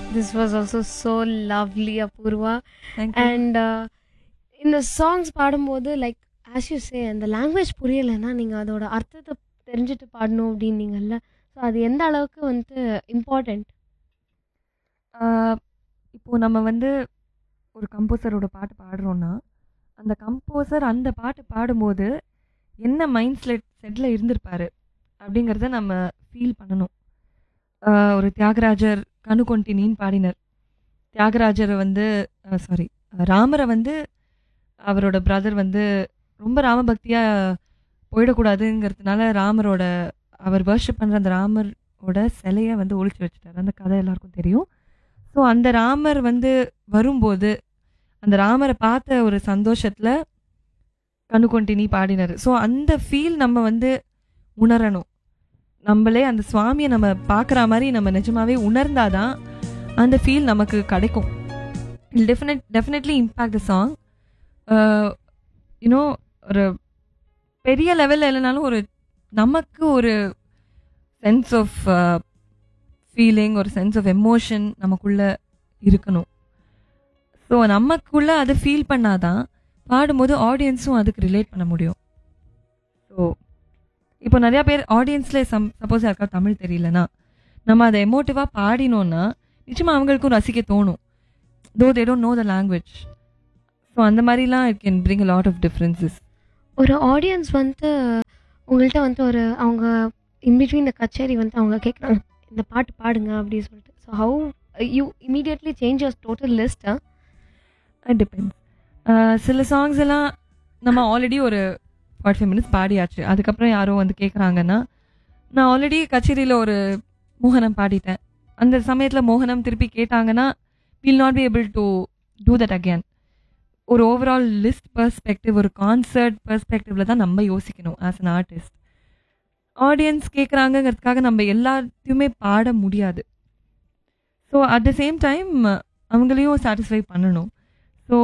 This was also so lovely Apoorva Thank you. And இந்த songs பாடும்போது like as you say அந்த language புரியலைன்னா நீங்கள் அதோட அர்த்தத்தை தெரிஞ்சுட்டு பாடணும் அப்படின்னீங்கல்ல ஸோ அது எந்த அளவுக்கு வந்துட்டு இம்பார்ட்டண்ட் ஆஹ் இப்போ நம்ம வந்து ஒரு கம்போசரோட பாட்டு பாடுறோம்னா அந்த கம்போசர் அந்த பாட்டு பாடும்போது என்ன மைண்ட் செட் செட்டில் இருந்திருப்பாரு அப்படிங்கிறத நம்ம ஃபீல் பண்ணணும் ஆஹ் ஒரு தியாகராஜர் கணுகொண்டினின்னு பாடினர் தியாகராஜரை வந்து சாரி ராமரை வந்து அவரோட பிரதர் வந்து ரொம்ப ராமபக்தியாக போயிடக்கூடாதுங்கிறதுனால ராமரோட அவர் வர்ஷிப் பண்ணுற அந்த ராமரோட சிலையை வந்து ஒழிச்சு வச்சுட்டாரு அந்த கதை எல்லாருக்கும் தெரியும் ஸோ அந்த ராமர் வந்து வரும்போது அந்த ராமரை பார்த்த ஒரு சந்தோஷத்தில் கணுகொண்டினி பாடினார் ஸோ அந்த ஃபீல் நம்ம வந்து உணரணும் நம்மளே அந்த சுவாமியை நம்ம பார்க்குற மாதிரி நம்ம நிஜமாவே உணர்ந்தாதான் அந்த ஃபீல் நமக்கு கிடைக்கும் definite definitely impact the song you know ஒரு பெரிய லெவலில் இல்லைனாலும் ஒரு நமக்கு ஒரு சென்ஸ் ஆஃப் ஃபீலிங் ஒரு சென்ஸ் ஆஃப் எமோஷன் நமக்குள்ள இருக்கணும் ஸோ நமக்குள்ள அதை ஃபீல் பண்ணாதான் பாடும்போது ஆடியன்ஸும் அதுக்கு ரிலேட் பண்ண முடியும் ஸோ இப்போ நிறையா பேர் ஆடியன்ஸில் சம் சப்போஸ் யாருக்கா தமிழ் தெரியலனா நம்ம அதை எமோட்டிவாக பாடினோன்னா நிச்சயமாக அவங்களுக்கும் ரசிக்க தோணும் though they don't know the language so அந்த மாதிரிலாம் it can bring a lot of differences ஒரு ஆடியன்ஸ் வந்து உங்கள்கிட்ட வந்து ஒரு அவங்க இன்பிட்வீன் இந்த கச்சேரி வந்து அவங்க கேட்குறாங்க இந்த பாட்டு பாடுங்க அப்படின்னு சொல்லிட்டு so how you immediately change your total லிஸ்ட்டா டிபெண்ட்ஸ் சில சாங்ஸ் எல்லாம் நம்ம ஆல்ரெடி ஒரு ஃபார்ட்டி ஃபைவ் மினிட்ஸ் பாடியாச்சு அதுக்கப்புறம் யாரோ வந்து கேட்குறாங்கன்னா நான் ஆல்ரெடி கச்சேரியில் ஒரு மோகனம் பாடிட்டேன் அந்த சமயத்தில் மோகனம் திருப்பி கேட்டாங்கன்னா will not be able to do that again ஒரு ஓவரால் லிஸ்ட் பர்ஸ்பெக்டிவ் ஒரு கான்சர்ட் பர்ஸ்பெக்டிவ்ல தான் நம்ம யோசிக்கணும் ஆஸ் அன் ஆர்டிஸ்ட் ஆடியன்ஸ் கேட்குறாங்கங்கிறதுக்காக நம்ம எல்லாத்தையுமே பாட முடியாது so at the same time அவங்களையும் சாட்டிஸ்ஃபை பண்ணணும் ஸோ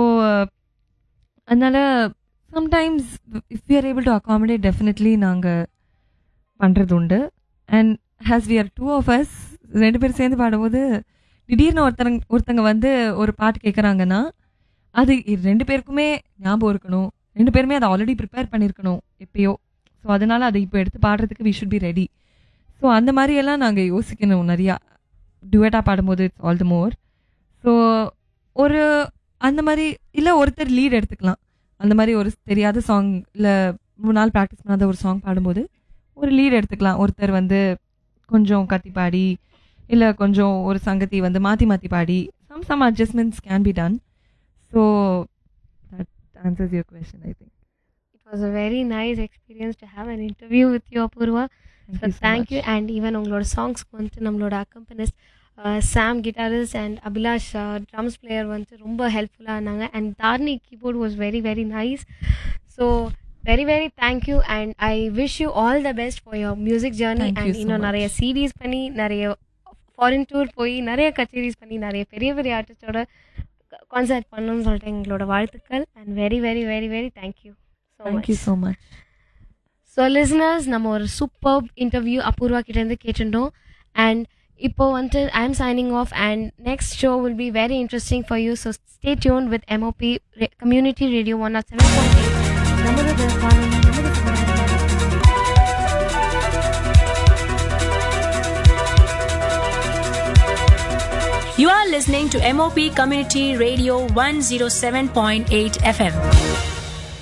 அதனால் sometimes if we are able to accommodate definitely நாங்கள் பண்ணுறது உண்டு and as we are two of us ரெண்டு பேரும் சேர்ந்து பாடும்போது திடீர்னு ஒருத்தங்க ஒருத்தங்க வந்து ஒரு பாட்டு கேட்குறாங்கன்னா அது ரெண்டு பேருக்குமே ஞாபகம் இருக்கணும் ரெண்டு பேருமே அதை ஆல்ரெடி ப்ரிப்பேர் பண்ணியிருக்கணும் எப்பயோ ஸோ அதனால் அதை இப்போ எடுத்து பாடுறதுக்கு we should be ready so அந்த மாதிரியெல்லாம் நாங்கள் யோசிக்கணும் நிறையா டுவேட்டாக பாடும்போது it's all the more so ஒரு அந்த மாதிரி இல்லை ஒருத்தர் லீட் எடுத்துக்கலாம் அந்த மாதிரி ஒரு தெரியாத சாங் இல்லை மூணு நாள் ப்ராக்டிஸ் பண்ணாத ஒரு சாங் பாடும்போது ஒரு லீட் எடுத்துக்கலாம் ஒருத்தர் வந்து கொஞ்சம் கத்தி பாடி இல்லை கொஞ்சம் ஒரு சங்கத்தி வந்து மாற்றி மாற்றி பாடி some some adjustments can be done so that answers your question I think it was a very nice experience to have an interview with you Apoorva so thank you and even உங்களோட சாங்ஸ்க்கு வந்துட்டு நம்மளோட accompanist Sam guitarist and Abhilash drums player வந்துட்டு ரொம்ப ஹெல்ப்ஃபுல்லாக இருந்தாங்க and Tharni keyboard was very very nice so very very thank you and I wish you all the best for your music journey Thank you and so இன்னும் much. நிறைய series பண்ணி நிறைய foreign tour போய் நிறைய கச்சேரிஸ் பண்ணி நிறைய பெரிய பெரிய ஆர்டிஸ்டோட கான்சர்ட் பண்ணணும்னு சொல்லிட்டு எங்களோட வாழ்த்துக்கள் and very very very very thank you so thank you so much so listeners நம்ம ஒரு சூப்பர் இன்டர்வியூ அபூர்வா கிட்டேருந்து கேட்டிருந்தோம் அண்ட் இப்போ வந்துட்டு I am signing off and next show will be very interesting for you so stay tuned with MOP community radio one nought seven point eight நமது வானொலி, நமது சமுதாயம். You are listening to MOP Community Radio 107.8 FM.